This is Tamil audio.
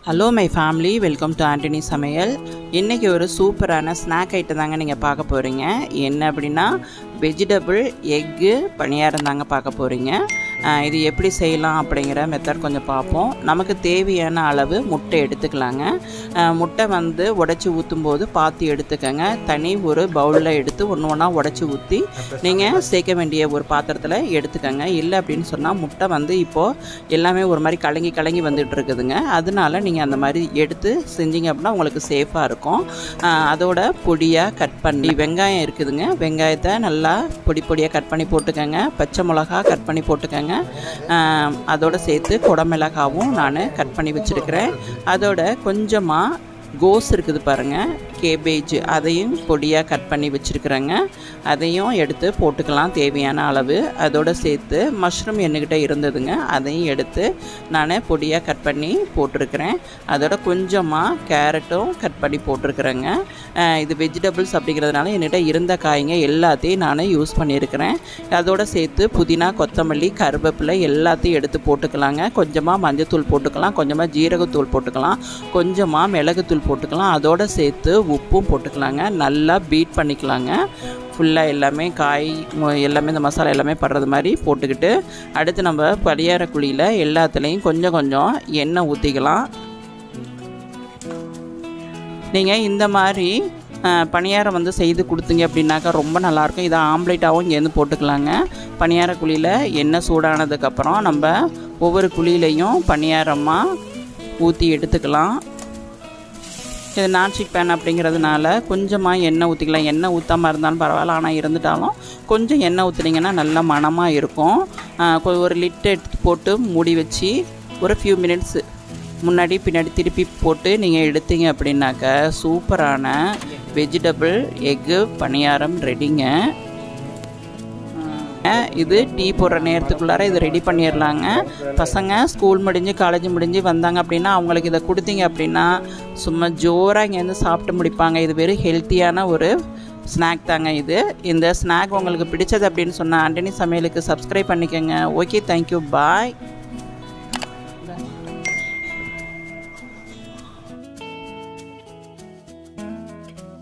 hello my family welcome to Antony சமையல் இன்றைக்கி ஒரு சூப்பரான ஸ்நாக் ஐட்டம் தாங்க நீங்கள் பார்க்க போகிறீங்க என்ன அப்படின்னா வெஜிடபிள் எக்கு பணியாரம் தாங்க பார்க்க போகிறீங்க இது எப்படி செய்யலாம் அப்படிங்கிற மெத்தட் கொஞ்சம் பார்ப்போம் நமக்கு தேவையான அளவு முட்டை எடுத்துக்கலாங்க அஹ், முட்டை வந்து உடச்சி ஊற்றும் போது பார்த்து எடுத்துக்கங்க தனி ஒரு பவுலில் எடுத்து ஒன்று ஒன்றா உடச்சி ஊற்றி நீங்கள் சேர்க்க வேண்டிய ஒரு பாத்திரத்தில் எடுத்துக்கங்க இல்லை அப்படின்னு சொன்னால் முட்டை வந்து இப்போது எல்லாமே ஒரு மாதிரி கலங்கி கலங்கி வந்துட்டு இருக்குதுங்க அதனால நீங்கள் அந்த மாதிரி எடுத்து செஞ்சீங்க அப்படின்னா உங்களுக்கு சேஃபாக இருக்கும் ஆஹ் அதோட பொடியாக கட் பண்ணி வெங்காயம் இருக்குதுங்க வெங்காயத்தை நல்லா பொடி பொடியாக கட் பண்ணி போட்டுக்கோங்க பச்சை மிளகா கட் பண்ணி போட்டுக்கோங்க ஆஹ் அதோட சேர்த்து குடமிளகாவும் நான் கட் பண்ணி வச்சுருக்கிறேன் அதோட கொஞ்சமாக கோஸ் இருக்குது பாருங்கள் கேபேஜ் அதையும் பொடியாக கட் பண்ணி வச்சுருக்குறேங்க அதையும் எடுத்து போட்டுக்கலாம் தேவையான அளவு அதோட சேர்த்து மஷ்ரூம் என்கிட்ட இருந்ததுங்க அதையும் எடுத்து நான் பொடியாக கட் பண்ணி போட்டிருக்கிறேன் அதோட கொஞ்சமாக கேரட்டும் கட் பண்ணி போட்டிருக்கிறேங்க அஹ் இது வெஜிடபிள்ஸ் அப்படிங்கிறதுனால என்கிட்ட இருந்த காய்ங்க எல்லாத்தையும் நான் யூஸ் பண்ணியிருக்கிறேன் அதோட சேர்த்து புதினா கொத்தமல்லி கருவேப்பிலை எல்லாத்தையும் எடுத்து போட்டுக்கலாங்க கொஞ்சமாக மஞ்சத்தூள் போட்டுக்கலாம் கொஞ்சமாக ஜீரகத்தூள் போட்டுக்கலாம் கொஞ்சமாக மிளகுத்தூள் போட்டுக்கலாம் அதோட சேர்த்து உப்பும் போட்டுக்கலாங்க நல்லா பீட் பண்ணிக்கலாங்க ஃபுல்லாக எல்லாமே காய் மு- எல்லாமே இந்த மசாலா எல்லாமே படுறது மாதிரி போட்டுக்கிட்டு அடுத்து நம்ம பரியார குழியில் எல்லாத்துலேயும் கொஞ்சம் கொஞ்சம் எண்ணெய் ஊற்றிக்கலாம் நீங்கள் இந்த மாதிரி அஹ், பணியாரம் வந்து செய்து கொடுத்தீங்க அப்படின்னாக்கா ரொம்ப நல்லாயிருக்கும் இதை ஆம்லேட்டாகவும் இங்கேருந்து போட்டுக்கலாங்க பணியார குழியில் எண்ணெய் சூடானதுக்கப்புறம் நம்ம ஒவ்வொரு குழியிலையும் பணியாரமாக ஊற்றி எடுத்துக்கலாம் இது நான்ஸ்டிக் பேன் அப்படிங்கிறதுனால கொஞ்சமாக எண்ணெய் ஊற்றிக்கலாம் எண்ணெய் ஊற்றாமல் இருந்தாலும் பரவாயில்ல ஆனால் இருந்துட்டாலும் கொஞ்சம் எண்ணெய் ஊற்றுனீங்கன்னா நல்ல மணமாக இருக்கும் ஆஹ் கொ- ஒரு லிட் எடுத்து போட்டு மூடி வச்சு ஒரு ஃபியூ மினிட்ஸ் முன்னாடி பின்னாடி திருப்பி போட்டு நீங்கள் எடுத்தீங்க அப்படின்னாக்க சூப்பரான வெஜிடபிள் எக்கு பணியாரம் ரெடிங்க அஹ் இது டீ போடுற நேரத்துக்குள்ளார இது ரெடி பண்ணிடலாங்க பசங்க ஸ்கூல் முடிஞ்சு காலேஜ் முடிஞ்சு வந்தாங்க அப்படின்னா அவங்களுக்கு இதை கொடுத்தீங்க அப்படின்னா சும்மா ஜோராக இங்கேருந்து சாப்பிட்டு முடிப்பாங்க இது வெறும் ஹெல்த்தியான ஒரு ஸ்நாக் தாங்க இது இந்த ஸ்நாக் உங்களுக்கு பிடிச்சது அப்படின்னு சொன்னால் ஆண்டனி சமையலுக்கு சப்ஸ்கிரைப் பண்ணிக்கோங்க ஓகே தேங்க்யூ பாய்